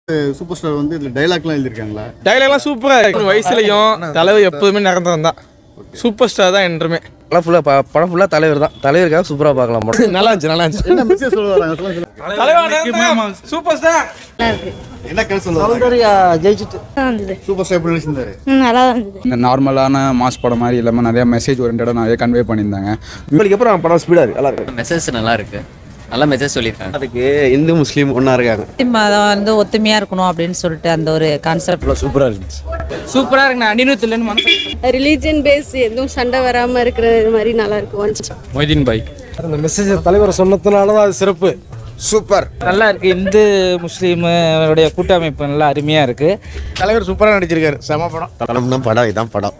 Super star வந்து இதில் டைலாக்லாம் எழுதியிருக்காங்களா டைலாக்லாம் சூப்பராக இருக்கு வயசுலையும் தலைவர் எப்போதுமே நிரந்தரம் தான் சூப்பர் ஸ்டார் தான் என்றுமே படம் ஃபுல்லாக படம் ஃபுல்லாக தலைவர் தான் தலைவருக்காக சூப்பராக பார்க்கலாம் படம் நல்லா இருந்துச்சு நல்லா இருந்துச்சு என்ன மெசேஜ் சொல்ல வராங்க சொல்லுங்க சொல்லுங்க. தலைவர் சூப்பர் ஸ்டார் என்ன கருத்து சொல்ல வராங்க ஜெயிச்சுட்டு இருந்தது சூப்பர் ஸ்டார் எப்படி நடிச்சிருந்தாரு ம், நல்லா தான் இருந்தது இந்த நார்மலான மாஸ் படம் மாதிரி இல்லாமல் நிறைய மெசேஜ் ஓரியன்டாக நிறைய கன்வே பண்ணியிருந்தாங்க இவங்களுக்கு அப்புறம் படம் ஸ்பீடாக இருக்கு நல்லா இருக்கு மெசேஜ் நல்லா இருக்கு நல்ல மெசேஜ் சொல்லியிருக்காங்க அதுக்கு இந்து முஸ்லீம் ஒன்றா இருக்காங்க மதம் வந்து ஒத்துமையா இருக்கணும் அப்படின்னு சொல்லிட்டு அந்த ஒரு கான்செப்ட் சூப்பராக இருந்துச்சு சூப்பராக இருக்கு நான் அடிநூத்து இல்லைன்னு மனசு ரிலீஜன் பேஸ் எதுவும் சண்டை வராம இருக்கிற மாதிரி நல்லா இருக்கும் ஒன்ஸ் மொய்தீன் பாய் அந்த மெசேஜ் தலைவர் சொன்னதுனால தான் அது சிறப்பு சூப்பர் நல்லா இருக்கு இந்து முஸ்லீம் அவருடைய கூட்டமைப்பு நல்லா அருமையாக இருக்கு தலைவர் சூப்பராக நடிச்சிருக்காரு செம படம் படம்னா படம் இதான் படம்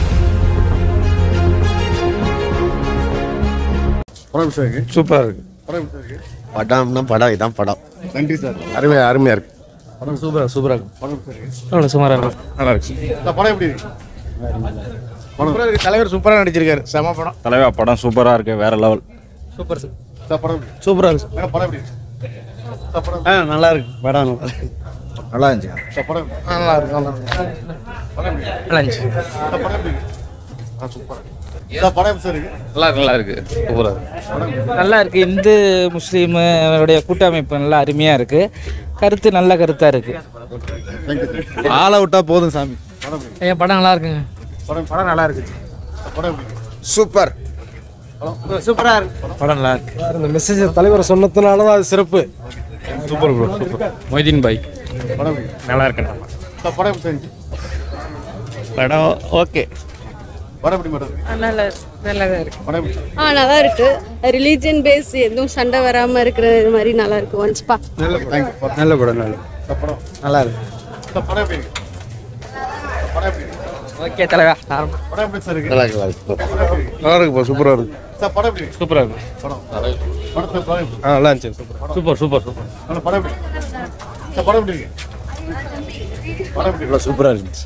படம் எப்படி சார் இருக்கு சூப்பராக இருக்கு படம் எப்படி சார் இருக்கு படம்னா படம் இதான் படம் நன்றி சார் அருமையாக அருமையாக இருக்கு படம் சூப்பராக சூப்பராக இருக்கு படம் எப்படி சார் இருக்கு அவ்வளோ சுமாராக இருக்கும் நல்லா இருக்கு சார், படம் எப்படி இருக்கு சூப்பராக இருக்கு தலைவர் சூப்பராக நடிச்சிருக்காரு செம படம் தலைவா படம் சூப்பராக இருக்கு வேற லெவல் சூப்பர் சார் சார் படம் எப்படி இருக்கு? சூப்பராக இருக்கு மேடம், படம் எப்படி இருக்கு சார் படம் ஆ நல்லா இருக்கு படம் நல்லா இருக்கு நல்லா இருந்துச்சு சார் படம் எப்படி இருக்கு? நல்லா இருக்கு நல்லா இருக்கு படம் எப்படி இருக்கு? நல்லா இருந்துச்சு சார் படம் எப்படி இருக்கு ஆ சூப்பர் சார் படம் எப்படி சார் இருக்கு நல்லா இருக்கு நல்லா இருக்கு சூப்பராக இருக்கு நல்லா இருக்கு இந்து முஸ்லீம் அவருடைய கூட்டமைப்பு நல்லா அருமையாக இருக்கு கருத்து நல்ல கருத்தாக இருக்கு தேங்க்யூ ஆளை விட்டா போதும் சாமி என் படம் நல்லா இருக்குங்க படம் படம் நல்லா இருக்கு படம் எப்படி இருக்கு சூப்பர் சூப்பராக இருக்கு படம் நல்லா இருக்கு அந்த மெசேஜ் தலைவர் சொன்னதுனால தான் அது சிறப்பு super bro super Moideen Bhai படம் எப்படி இருக்கு நல்லா இருக்கு சார் படம் எப்படி சார் இருக்கு படம் ஓகே படம் எப்படி மேடம் இருக்கு நல்லா நல்லா தான் இருக்கு படம் எப்படி இருக்கு? ஆ நல்லா இருக்கு ரிலீஜன் பேஸ் எதுவும் சண்டை வராம இருக்கிற மாதிரி நல்லா இருக்கு ஒன்ஸ் பா தேங்க்யூ நல்ல படம் நல்ல சார் படம் நல்லா இருக்கு சார் படம் எப்படி இருக்கு படம் எப்படி இருக்கு ஓகே தலைவா படம் எப்படி சார் இருக்கு நல்லா இருக்கு நல்லா இருக்கு படம் எப்படி இருக்கு? நல்லா இருக்குப்பா சூப்பராக இருக்கு சார் படம் எப்படி இருக்கு சூப்பராக இருக்கு படம் படத்துல படம் எப்படி ஆ நல்லா இருந்துச்சு சூப்பர் சூப்பர் சூப்பர் சூப்பர் இருக்கு? படம் எப்படி இருக்கு? சார் படம் எப்படி இருக்கு படம் எப்படி இருக்கு? சூப்பராக இருந்துச்சு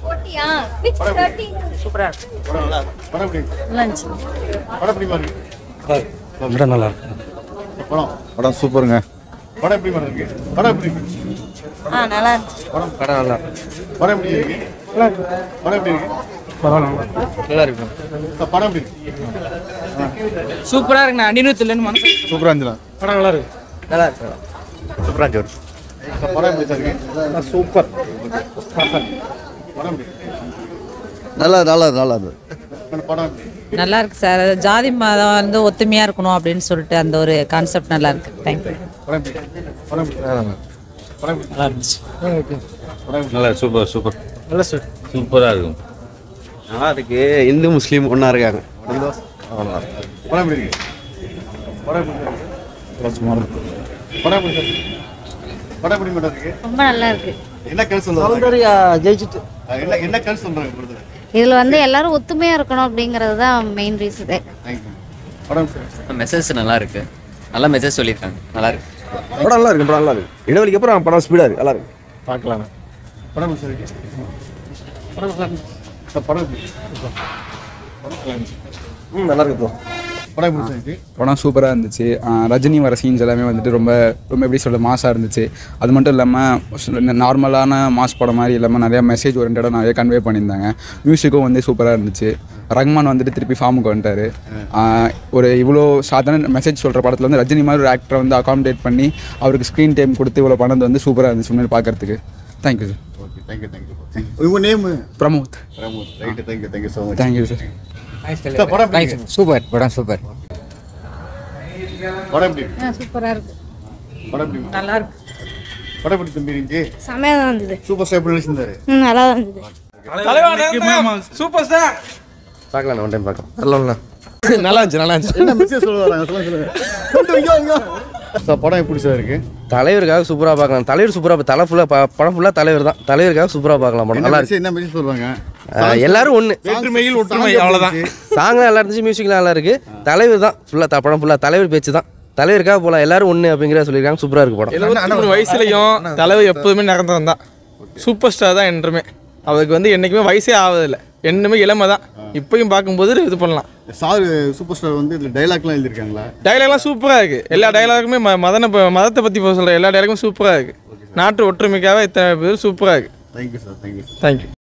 சூப்பரா இருக்கு படம் நல்லா இருக்கு. படம் எப்படி இருக்கு? நல்லா இருந்துச்சு படம் எப்படி மாதிரி இருக்கு படம் நல்லா இருக்கு படம் படம் சூப்பருங்க படம் எப்படி மாதிரி இருக்கு படம் எப்படி இருக்கு ஆ நல்லா இருந்துச்சு படம் படம் நல்லா இருக்கு படம் எப்படி இருக்கு படம் எப்படி இருக்கு நல்லா இருக்கு சார் படம் எப்படி இருக்கு சூப்பராக இருக்கு நான் அடிநூத்து இல்லைன்னு மனசு சூப்பராக இருந்துச்சு படம் நல்லா இருக்கு நல்லா இருக்கு சூப்பராக இருந்துச்சு சார் படம் எப்படி சார் இருக்கு சூப்பர் படம் எப்படி இருக்கு? நல்லா நல்லா நல்லா இருந்தது மேடம், படம் எப்படி இருக்கு? நல்லா இருக்கு சார் ஜாதி மதம் வந்து ஒத்துமையா இருக்கணும் அப்படின்னு சொல்லிட்டு அந்த ஒரு கான்செப்ட் நல்லா இருக்கு தேங்க்யூ படம் எப்படி இருக்கு? படம் எப்படி இருக்கு? படம் எப்படி இருக்கு? நல்லா இருந்துச்சு படம் எப்படி நல்லா சூப்பர் சூப்பர் நல்ல சார் சூப்பராக இருக்கும் நல்லா இருக்கு இந்து முஸ்லீம் ஒன்றா இருக்காங்க இருக்கு? படம் எப்படி இருக்கு படம் எப்படி இருக்கு? படம் எப்படி சார் இருக்கு? படம் எப்படி மேடம் இருக்கு ரொம்ப நல்லா இருக்கு என்ன கருத்து சொல்ல வராங்க? ஜெயிச்சுட்டு என்ன என்ன கருத்து சொல்றாங்க பொறுத்தவரை? இதுல வந்து எல்லாரும் ஒத்துமையா இருக்கணும் அப்படிங்கறது தான் மெயின் ரீசன் தேங்க்யூ படம் எப்படி சார் இருக்கு? மெசேஜ் நல்லா இருக்கு நல்ல மெசேஜ் சொல்லியிருக்காங்க நல்லா இருக்கு படம் நல்லா இருக்கு படம் நல்லா இருக்கு இடைவெளிக்கு அப்புறம் படம் ஸ்பீடாக இருக்கு நல்லா இருக்கு பார்க்கலாம் படம் எப்படி சார் இருக்கு? படம் நல்லா இருக்கு. சார், படம் எப்படி இருக்கு? ம் நல்லா இருக்கு ப்ரோ படம் எப்படி சார் இருக்கு? படம் சூப்பராக இருந்துச்சு ஆஹ் ரஜினி வர சீன்ஸ் எல்லாமே வந்துட்டு ரொம்ப ரொம்ப எப்படி சொல்ல மாஸாக இருந்துச்சு அது மட்டும் இல்லாமல் நார்மலான மாஸ் படம் மாதிரி இல்லாமல் நிறைய மெசேஜ் ஓரியன்டாக நிறைய கன்வே பண்ணியிருந்தாங்க மியூசிக்கும் வந்து சூப்பராக இருந்துச்சு ரஹ்மான் வந்துட்டு திருப்பி ஃபார்முக்கு வந்துட்டாரு ஆஹ் ஒரு இவ்வளோ சாதாரண மெசேஜ் சொல்கிற படத்தில் வந்து ரஜினி மாதிரி ஒரு ஆக்டரை வந்து அகாமடேட் பண்ணி அவருக்கு ஸ்க்ரீன் டைம் கொடுத்து இவ்வளோ பண்ணது வந்து சூப்பராக இருந்துச்சு உண்மையில பார்க்கறதுக்கு thank you sir okay thank you thank you உங்க name Pramod Pramod right thank you thank you so much thank you sir sir படம் எப்படி இருக்கு? சூப்பர் படம் சூப்பர் படம் எப்படி இருக்கு? சூப்பரா இருக்கு படம் எப்படி இருக்கு? நல்லா இருக்கு படம் எப்படி தம்பி இருந்துச்சு செமையா தான் இருந்தது சூப்பர் ஸ்டார் எப்படி நடிச்சிருந்தாரு ம் நல்லா தான் இருந்தது தலைவர் சூப்பர் ஸ்டார் பார்க்கலாம் ஒன் டைம் பார்க்கலாம் நல்லா நல்லா இருந்துச்சு நல்லா இருந்துச்சு என்ன மெசேஜ் சொல்ல வராங்க சொல்லுங்க சொல்லுங்க சொல்லுங்க, இங்க வாங்க, இங்க வாங்க. சார் படம் எப்படி சார் இருக்கு தலைவருக்காக சூப்பராக பார்க்கலாம் தலைவர் சூப்பராக தலை ஃபுல்லாக படம் ஃபுல்லாக தலைவர் தான் தலைவருக்காக சூப்பராக பார்க்கலாம் படம் என்ன நல்லா இருக்கு message- என்ன மெசேஜ் சொல்லுவாங்க ஆஹ் எல்லாரும் ஒன்று வேற்றுமையில் ஒற்றுமை Song அவ்வளோதான் எப்படி இருந்துச்சு? சாங்லாம் நல்லா இருந்துச்சு மியூசிக்லாம் நல்லா இருக்கு தலைவர் தான் ஃபுல்லாக படம் ஃபுல்லாக தலைவர் பேச்சு தான் தலைவருக்காக போகலாம் எல்லாரும் ஒன்று அப்படிங்கிற சொல்லியிருக்காங்க சூப்பராக இருக்கு படம் எழுபத்தி மூணு வயசுலையும் தலைவர் எப்போதுமே நிரந்தரம் தான் சூப்பர் ஸ்டார் தான் என்றுமே அவருக்கு வந்து என்றைக்குமே வயசே ஆவதில்லை என்னமே இளமை தான் இப்பயும் பார்க்கும்போது இது பண்ணலாம் சார் சூப்பர் ஸ்டார் வந்து இதில் டைலாக்லாம் எழுதியிருக்காங்களா டைலாக்லாம் சூப்பராக இருக்குது எல்லா டைலாக்குமே ம மதனை ப- மதத்தை பற்றி சொல்கிற எல்லா டைலாக்குமே சூப்பராக இருக்குது நாட்டு ஒற்றுமைக்காக இத்தனை பேர் சூப்பராக இருக்குது thank you sir thank you sir thank you